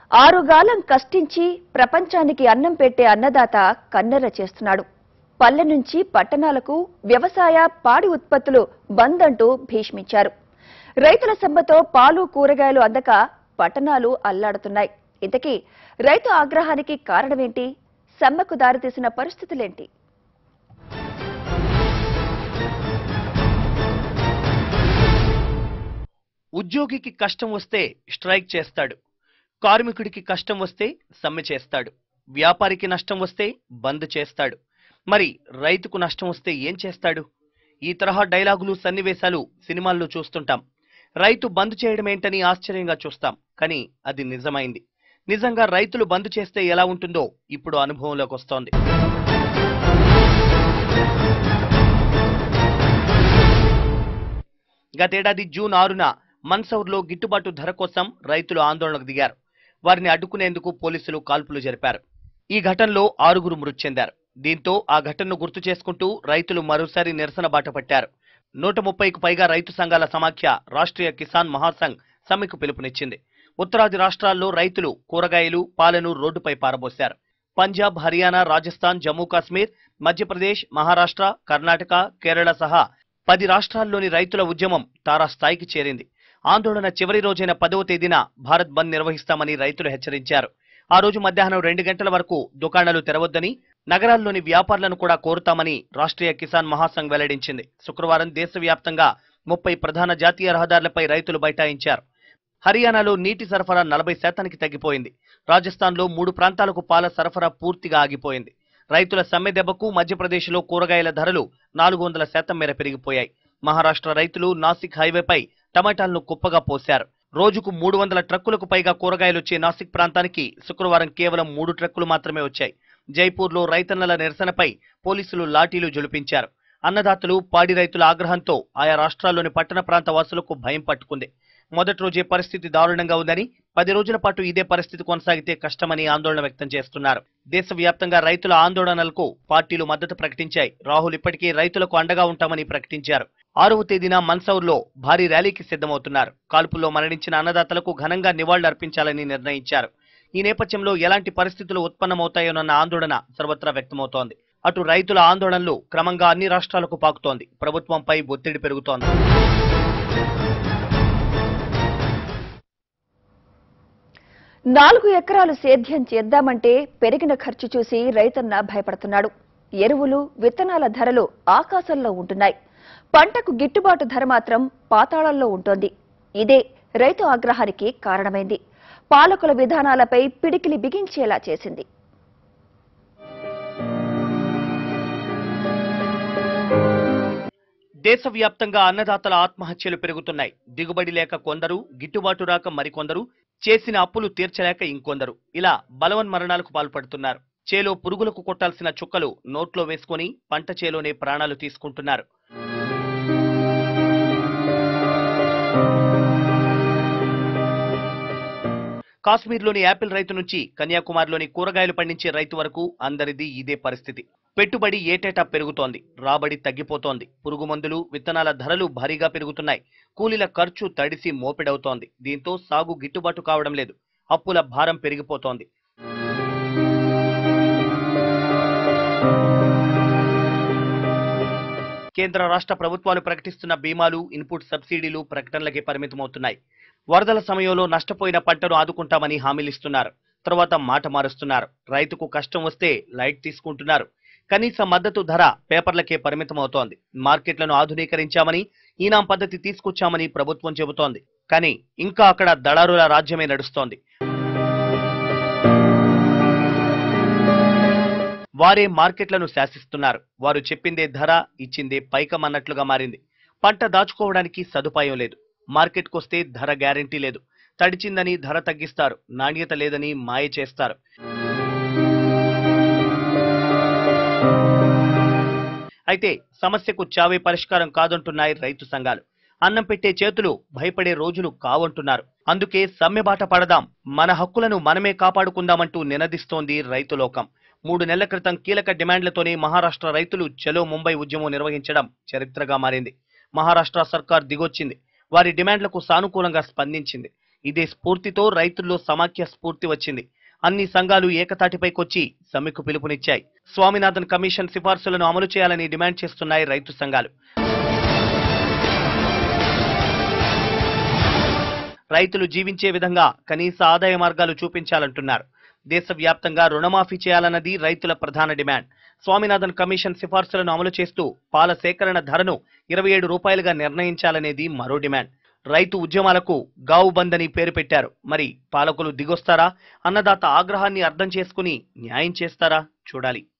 ఆరుగాలం కష్టించి ప్రపంచానికి అన్నం పెట్టే అన్నదాత కన్నెర చేస్తున్నాడు పల్లె నుంచి పట్టణాలకు వ్యవసాయ పాడి ఉత్పత్తులు బంద్ అంటూ భీష్మించారు రైతుల సమ్మతో పాలు కూరగాయలు అందక పట్టణాలు అల్లాడుతున్నాయి ఇంతకీ రైతు ఆగ్రహానికి కారణమేంటి సమ్మెకు దారితీసిన పరిస్థితులేంటి ఉద్యోగికి కష్టం వస్తే స్ట్రైక్ చేస్తాడు కార్మికుడికి కష్టం వస్తే సమ్మె చేస్తాడు వ్యాపారికి నష్టం వస్తే బంద్ చేస్తాడు మరి రైతుకు నష్టం వస్తే ఏం చేస్తాడు ఈ తరహా డైలాగులు సన్నివేశాలు సినిమాల్లో చూస్తుంటాం రైతు బంద్ చేయడం ఏంటని ఆశ్చర్యంగా చూస్తాం కానీ అది నిజమైంది నిజంగా రైతులు బంద్ చేస్తే ఎలా ఉంటుందో ఇప్పుడు అనుభవంలోకి వస్తోంది గతేడాది జూన్ ఆరున మన్సౌర్లో గిట్టుబాటు ధర కోసం రైతులు ఆందోళనకు దిగారు వారిని అడ్డుకునేందుకు పోలీసులు కాల్పులు జరిపారు ఈ ఘటనలో ఆరుగురు మృతి చెందారు దీంతో ఆ ఘటనను గుర్తు చేసుకుంటూ రైతులు మరోసారి నిరసన బాట పట్టారు నూట ముప్పైకు పైగా రైతు సంఘాల సమాఖ్య రాష్ట్రీయ కిసాన్ మహాసంఘ్ సమ్మెకు పిలుపునిచ్చింది ఉత్తరాది రాష్ట్రాల్లో రైతులు కూరగాయలు పాలను రోడ్డుపై పారబోశారు పంజాబ్ హర్యానా రాజస్థాన్ జమ్మూ కాశ్మీర్ మధ్యప్రదేశ్ మహారాష్ట్ర కర్ణాటక కేరళ సహా పది రాష్ట్రాల్లోని రైతుల ఉద్యమం తారాస్థాయికి చేరింది ఆందోళన చివరి రోజైన పదవ తేదీన భారత్ బంద్ నిర్వహిస్తామని రైతులు హెచ్చరించారు ఆ రోజు మధ్యాహ్నం రెండు గంటల వరకు దుకాణాలు తెరవద్దని నగరాల్లోని వ్యాపారులను కూడా కోరుతామని రాష్ట్రీయ కిసాన్ మహాసంఘ్ వెల్లడించింది శుక్రవారం దేశవ్యాప్తంగా ముప్పై ప్రధాన జాతీయ రహదారులపై రైతులు బైఠాయించారు హర్యానాలో నీటి సరఫరా నలభై శాతానికి తగ్గిపోయింది రాజస్థాన్లో మూడు ప్రాంతాలకు పాల సరఫరా పూర్తిగా ఆగిపోయింది రైతుల సమ్మె దెబ్బకు మధ్యప్రదేశ్లో కూరగాయల ధరలు నాలుగు వందల శాతం మేర పెరిగిపోయాయి మహారాష్ట్ర రైతులు నాసిక్ హైవేపై టమాటాలను కుప్పగా పోశారు రోజుకు మూడు వందల ట్రక్కులకు పైగా కూరగాయలు వచ్చే నాసిక్ ప్రాంతానికి శుక్రవారం కేవలం మూడు ట్రక్కులు మాత్రమే వచ్చాయి జైపూర్లో రైతన్నల నిరసనపై పోలీసులు లాఠీలు జులిపించారు అన్నదాతలు పాడి రైతుల ఆగ్రహంతో ఆయా రాష్ట్రాల్లోని పట్టణ ప్రాంత వాసులకు భయం పట్టుకుంది మొదటి రోజే పరిస్థితి దారుణంగా ఉందని పది రోజుల పాటు ఇదే పరిస్థితి కొనసాగితే కష్టమని ఆందోళన వ్యక్తం చేస్తున్నారు దేశవ్యాప్తంగా రైతుల ఆందోళనలకు పార్టీలు మద్దతు ప్రకటించాయి రాహుల్ ఇప్పటికే రైతులకు అండగా ఉంటామని ప్రకటించారు ఆరవ తేదీన మన్సౌర్లో భారీ ర్యాలీకి సిద్ధమవుతున్నారు కాల్పుల్లో మరణించిన అన్నదాతలకు ఘనంగా నివాళులర్పించాలని నిర్ణయించారు ఈ నేపథ్యంలో ఎలాంటి పరిస్థితులు ఉత్పన్నమవుతాయోనన్న ఆందోళన సర్వత్రా వ్యక్తమవుతోంది అటు రైతుల ఆందోళనలు క్రమంగా అన్ని రాష్ట్రాలకు పాకుతోంది ప్రభుత్వంపై ఒత్తిడి పెరుగుతోంది నాలుగు ఎకరాలు సేద్యం చేద్దామంటే పెరిగిన ఖర్చు చూసి రైతన్న భయపడుతున్నాడు ఎరువులు విత్తనాల ధరలు ఆకాశంలో ఉంటున్నాయి పంటకు గిట్టుబాటు ధర మాత్రం పాతాళంలో ఉంటోంది ఇదే రైతు ఆగ్రహానికి కారణమైంది పాలకుల విధానాలపై పిడికిలి బిగించేలా చేసింది దేశవ్యాప్తంగా అన్నదాతల ఆత్మహత్యలు పెరుగుతున్నాయి దిగుబడి లేక కొందరు గిట్టుబాటు రాక మరికొందరు చేసిన అప్పులు తీర్చలేక ఇంకొందరు ఇలా బలవన్ మరణాలకు పాల్పడుతున్నారు చేలో పురుగులకు కొట్టాల్సిన చుక్కలు నోట్లో వేసుకొని పంట చేలోనే ప్రాణాలు తీసుకుంటున్నారు కాశ్మీర్లోని యాపిల్ రైతు నుంచి కన్యాకుమారిలోని కూరగాయలు పండించే రైతు వరకు అందరిది ఇదే పరిస్థితి పెట్టుబడి ఏటేటా పెరుగుతోంది రాబడి తగ్గిపోతోంది పురుగు మందులు విత్తనాల ధరలు భారీగా పెరుగుతున్నాయి కూలీల ఖర్చు తడిసి మోపెడవుతోంది దీంతో సాగు గిట్టుబాటు కావడం లేదు అప్పుల భారం పెరిగిపోతోంది కేంద్ర రాష్ట్ర ప్రభుత్వాలు ప్రకటిస్తున్న బీమాలు ఇన్పుట్ సబ్సిడీలు ప్రకటనలకే పరిమితమవుతున్నాయి వరదల సమయంలో నష్టపోయిన పంటను ఆదుకుంటామని హామీలిస్తున్నారు తర్వాత మాట మారుస్తున్నారు రైతుకు కష్టం వస్తే లైట్ తీసుకుంటున్నారు కనీస మద్దతు ధర పేపర్లకే పరిమితమవుతోంది మార్కెట్లను ఆధునీకరించామని ఈనాం పద్ధతి తీసుకొచ్చామని ప్రభుత్వం చెబుతోంది కానీ ఇంకా అక్కడ దళారుల రాజ్యమే నడుస్తోంది వారే మార్కెట్లను శాసిస్తున్నారు వారు చెప్పిందే ధర ఇచ్చిందే పైకమన్నట్లుగా మారింది పంట దాచుకోవడానికి సదుపాయం లేదు మార్కెట్కొస్తే ధర గ్యారెంటీ లేదు తడిచిందని ధర తగ్గిస్తారు నాణ్యత లేదని మాయ చేస్తారు అయితే సమస్యకు చావే పరిష్కారం కాదంటున్నాయి రైతు సంఘాలు అన్నం పెట్టే చేతులు భయపడే రోజులు కావంటున్నారు అందుకే సమ్మెబాట పడదాం మన హక్కులను మనమే కాపాడుకుందామంటూ నినదిస్తోంది రైతు లోకం మూడు నెలల క్రితం కీలక డిమాండ్లతోనే మహారాష్ట్ర రైతులు చలో ముంబై ఉద్యమం నిర్వహించడం చరిత్రగా మారింది మహారాష్ట్ర సర్కార్ దిగొచ్చింది వారి డిమాండ్లకు సానుకూలంగా స్పందించింది ఇదే స్ఫూర్తితో రైతుల్లో సమాఖ్య స్ఫూర్తి వచ్చింది అన్ని సంఘాలు ఏకతాటిపైకొచ్చి సమ్మెకు పిలుపునిచ్చాయి స్వామినాథన్ కమిషన్ సిఫార్సులను అమలు చేయాలని డిమాండ్ చేస్తున్నాయి రైతు సంఘాలు రైతులు జీవించే విధంగా కనీస ఆదాయ మార్గాలు చూపించాలంటున్నారు దేశవ్యాప్తంగా రుణమాఫీ చేయాలన్నది రైతుల ప్రధాన డిమాండ్ స్వామినాథన్ కమిషన్ సిఫార్సులను అమలు చేస్తూ పాల సేకరణ ధరను ఇరవై ఏడు రూపాయలుగా నిర్ణయించాలనేది మరో డిమాండ్ రైతు ఉద్యమాలకు గావు బంద్ అని పేరు పెట్టారు మరి పాలకులు దిగొస్తారా అన్నదాత ఆగ్రహాన్ని అర్థం చేసుకుని న్యాయం చేస్తారా చూడాలి